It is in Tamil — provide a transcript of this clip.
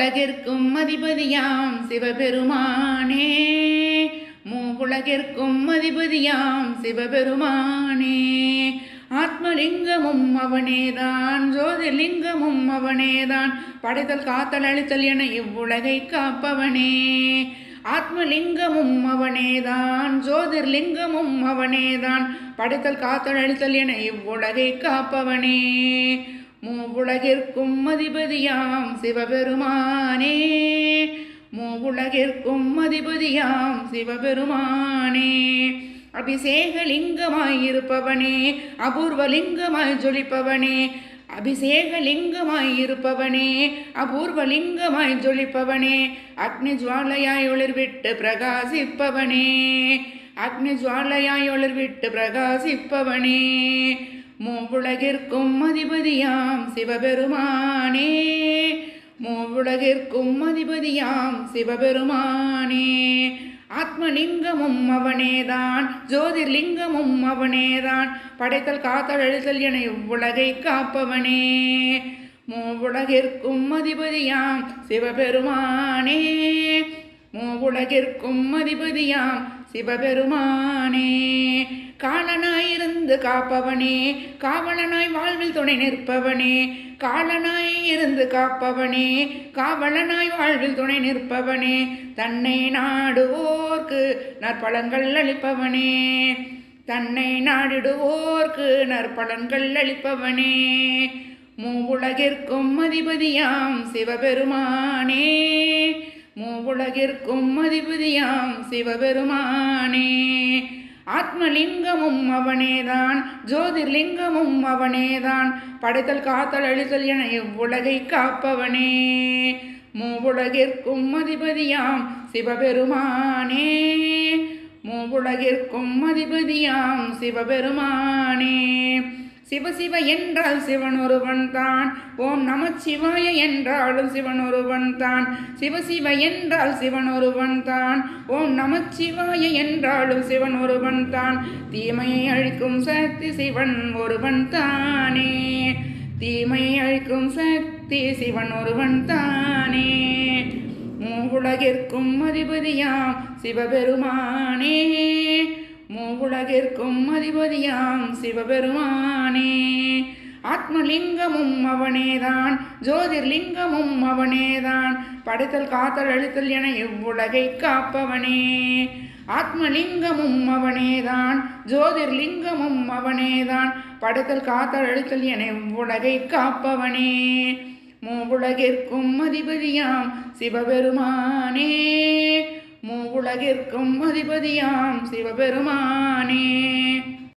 மூவுலகிற்கும் அதிபதியாம் சிவபெருமானே மூவுலகிற்கும் அதிபதியாம் சிவபெருமானே ஆத்மலிங்கமும் அவனேதான் ஜோதிர்லிங்கமும் அவனேதான் படைத்தல் காத்தல் அழித்தல் என இவ்வுலகை காப்பவனே ஆத்மலிங்கமும் அவனேதான் ஜோதிர்லிங்கமும் அவனேதான் படைத்தல் காத்தல் அழித்தல் என இவ்வுலகை காப்பவனே மூவுலகிற்கும் அதிபதியாம் சிவபெருமானே மூவுலகிற்கும் அதிபதியாம் சிவபெருமானே அபிஷேகலிங்கமாய் இருப்பவனே அபூர்வலிங்கமாய் ஜொலிப்பவனே அபிஷேகலிங்கமாய் இருப்பவனே அபூர்வலிங்கமாய் ஜொலிப்பவனே அக்னி ஜுவாலையாய் ஒளிர்விட்டு பிரகாசிப்பவனே அக்னி ஜுவாலையாய் ஒளிர்விட்டு பிரகாசிப்பவனே மூவுலகிற்கும் அதிபதியாம் சிவபெருமானே மூவுலகிற்கும் அதிபதியாம் சிவபெருமானே ஆத்மலிங்கமும் அவனேதான் ஜோதிர்லிங்கமும் அவனேதான் படைத்தல் காத்தல் எழுத்தல் என இவ்வுலகை காப்பவனே மூவுலகிற்கும் அதிபதியாம் சிவபெருமானே மூவுலகிற்கும் அதிபதியாம் சிவபெருமானே காலனாயிருந்து காப்பவனே காவலனாய் வாழ்வில் துணை நிற்பவனே காலனாய் இருந்து காப்பவனே காவலனாய் வாழ்வில் துணை நிற்பவனே தன்னை நாடுவோர்க்கு நற்பலன்கள் அளிப்பவனே தன்னை நாடிடுவோர்க்கு நற்பலன்கள் அளிப்பவனே மூவுலகிற்கும் அதிபதியாம் சிவபெருமானே மூவுலகிற்கும் அதிபதியாம் சிவபெருமானே ஆத்மலிங்கமும் அவனேதான் ஜோதிர்லிங்கமும் அவனேதான் படைத்தல் காத்தல் அழித்தல் என இவ்வுலகை காப்பவனே மூவுலகிற்கும் அதிபதியாம் சிவபெருமானே மூவுலகிற்கும் அதிபதியாம் சிவபெருமானே சிவசிவ என்றால் சிவன் ஒருவன் தான் ஓம் நமச்சிவாய என்றாலும் சிவன் ஒருவன் தான் சிவசிவ என்றால் சிவன் ஒருவன் தான் ஓம் நமச்சிவாய என்றாலும் சிவன் ஒருவன் தான் தீமையை அழிக்கும் சக்தி சிவன் ஒருவன் தானே தீமையை அழிக்கும் சக்தி சிவன் ஒருவன் தானே மூவுலகிற்கும் அதிபதியாம் சிவபெருமானே மூவுலகிற்கும் அதிபதியாம் சிவபெருமானே ஆத்மலிங்கமும் அவனேதான் ஜோதிர்லிங்கமும் அவனேதான் படைத்தல் காத்தல் அழித்தல் என இவ்வுலகை காப்பவனே ஆத்மலிங்கமும் அவனேதான் ஜோதிர்லிங்கமும் அவனேதான் படைத்தல் காத்தல் அழித்தல் என இவ்வுலகை காப்பவனே மூவுலகிற்கும் அதிபதியாம் சிவபெருமானே மூவுலகிற்கும் அதிபதியாம் சிவபெருமானே